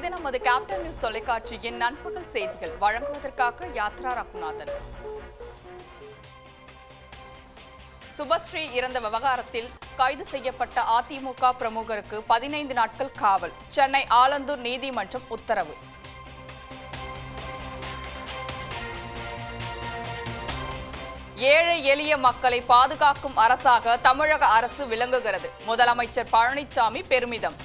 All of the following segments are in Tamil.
இது நமது கேப்டன் நியூஸ் தொலைக்காட்சியின் நண்பகல் செய்திகள் வழங்குவதற்காக யாத்ரா ரகுநாதன் சுபஸ்ரீ இறந்த விவகாரத்தில் கைது செய்யப்பட்ட அதிமுக பிரமுகருக்கு பதினைந்து நாட்கள் காவல் சென்னை ஆலந்தூர் நீதிமன்றம் உத்தரவு ஏழை எளிய மக்களை பாதுகாக்கும் அரசாக தமிழக அரசு விளங்குகிறது முதலமைச்சர் பழனிசாமி பெருமிதம்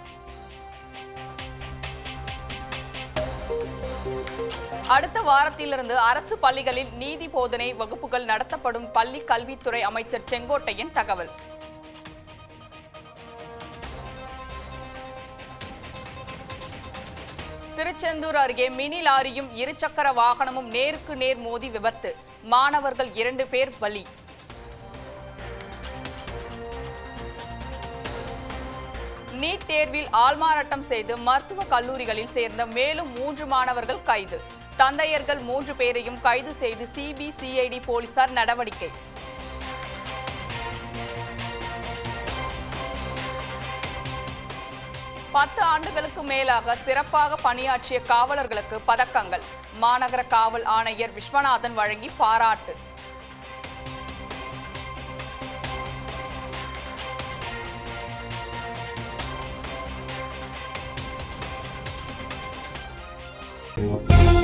அடுத்த வாரத்திலிருந்து அரசு பள்ளிகளில் நீதி போதனை வகுப்புகள் நடத்தப்படும் பள்ளி கல்வித்துறை அமைச்சர் செங்கோட்டையன் தகவல் திருச்செந்தூர் அருகே மினி லாரியும் இருசக்கர வாகனமும் நேருக்கு நேர் மோதி விபத்து மாணவர்கள் இரண்டு பேர் பலி நீட் தேர்வில் ஆள்மாறாட்டம் செய்து மருத்துவக் கல்லூரிகளில் சேர்ந்த மேலும் மூன்று மாணவர்கள் கைது தந்தையர்கள் மூன்று பேரையும் கைது செய்து சிபிசிஐடி போலீசார் நடவடிக்கை பத்து ஆண்டுகளுக்கு மேலாக சிறப்பாக பணியாற்றிய காவலர்களுக்கு பதக்கங்கள் மாநகர காவல் ஆணையர் விஸ்வநாதன் வழங்கி பாராட்டு Thank you.